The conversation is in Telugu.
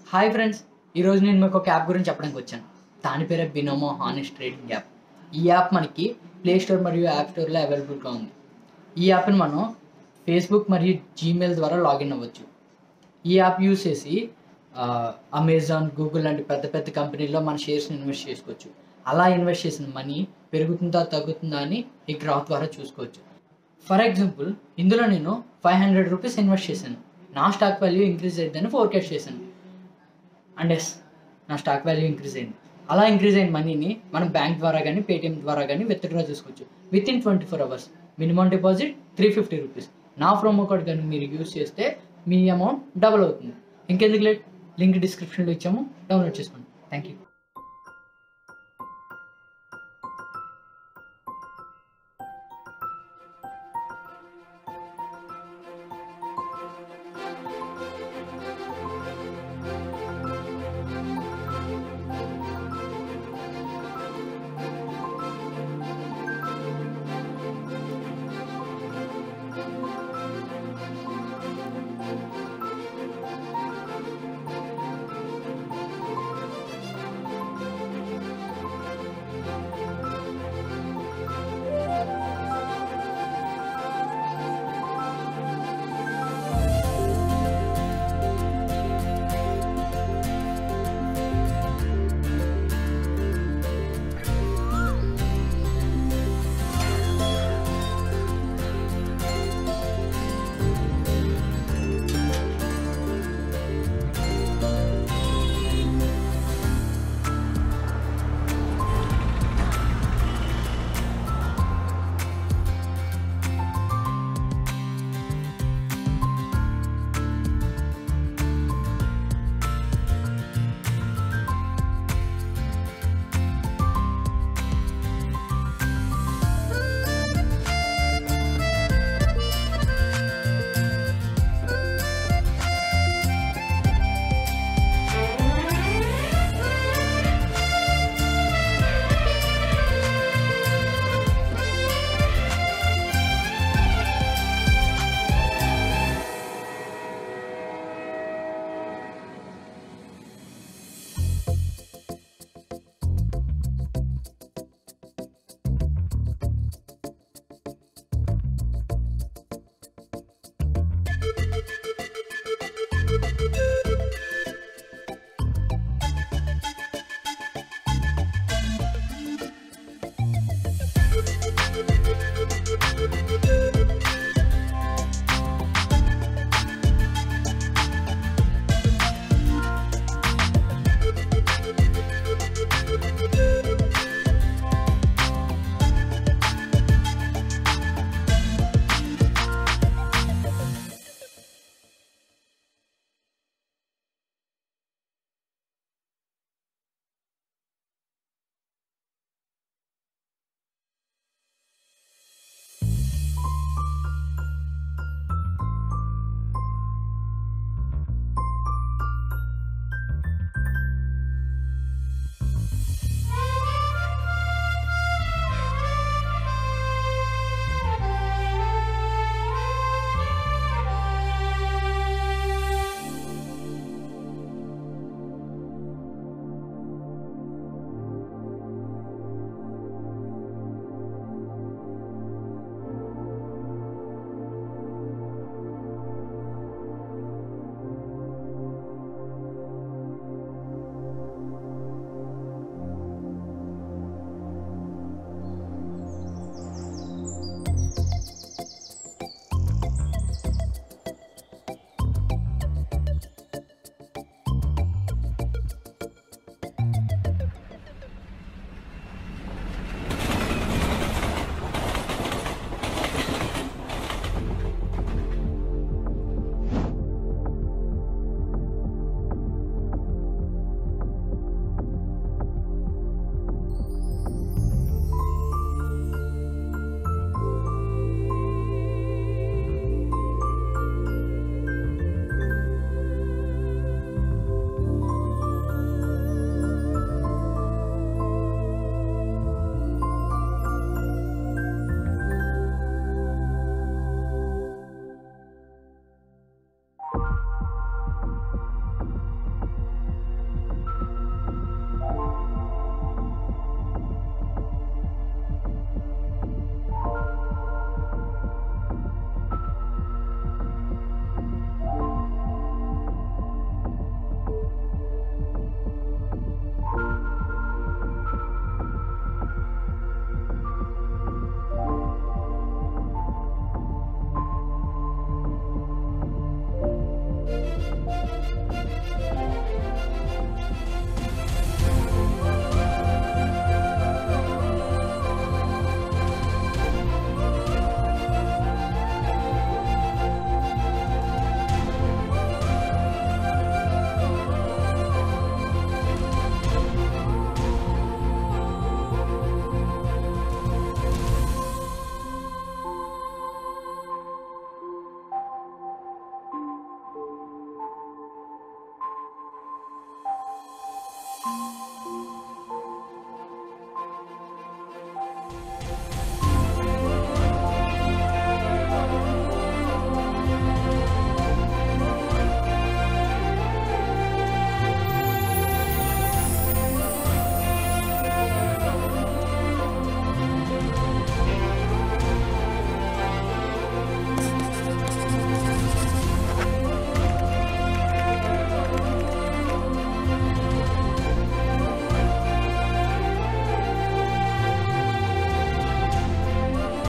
హాయ్ ఫ్రెండ్స్ ఈరోజు నేను మీకు ఒక యాప్ గురించి చెప్పడానికి వచ్చాను దాని పేరే బినోమో హానెస్ట్ ట్రేడింగ్ యాప్ ఈ యాప్ మనకి ప్లే స్టోర్ మరియు యాప్ స్టోర్లో అవైలబుల్గా ఉంది ఈ యాప్ని మనం ఫేస్బుక్ మరియు జీమెయిల్ ద్వారా లాగిన్ అవ్వచ్చు ఈ యాప్ యూస్ చేసి అమెజాన్ గూగుల్ లాంటి పెద్ద పెద్ద కంపెనీల్లో మన షేర్స్ని ఇన్వెస్ట్ చేసుకోవచ్చు అలా ఇన్వెస్ట్ చేసిన మనీ పెరుగుతుందా తగ్గుతుందా అని ఈ గ్రాఫ్ ద్వారా చూసుకోవచ్చు ఫర్ ఎగ్జాంపుల్ ఇందులో నేను ఫైవ్ హండ్రెడ్ రూపీస్ ఇన్వెస్ట్ చేశాను నా స్టాక్ వాల్యూ ఇంక్రీజ్ అయ్యిందని ఫోర్కాస్ట్ చేశాను అండ్ ఎస్ నా స్టాక్ వాల్యూ ఇంక్రీజ్ అయింది అలా ఇంక్రీజ్ అయిన మనీని మనం బ్యాంక్ ద్వారా కానీ పేటిఎం ద్వారా కానీ విత్డ్రా చేసుకోవచ్చు within twenty four hours minimum deposit three fifty rupees నా ప్రోమో కోడ్ కానీ మీరు యూస్ చేస్తే మీ అమౌంట్ డబుల్ అవుతుంది ఇంకెందుకు లేట్ లింక్ డిస్క్రిప్షన్లో ఇచ్చాము డౌన్లోడ్ చేసుకోండి థ్యాంక్ యూ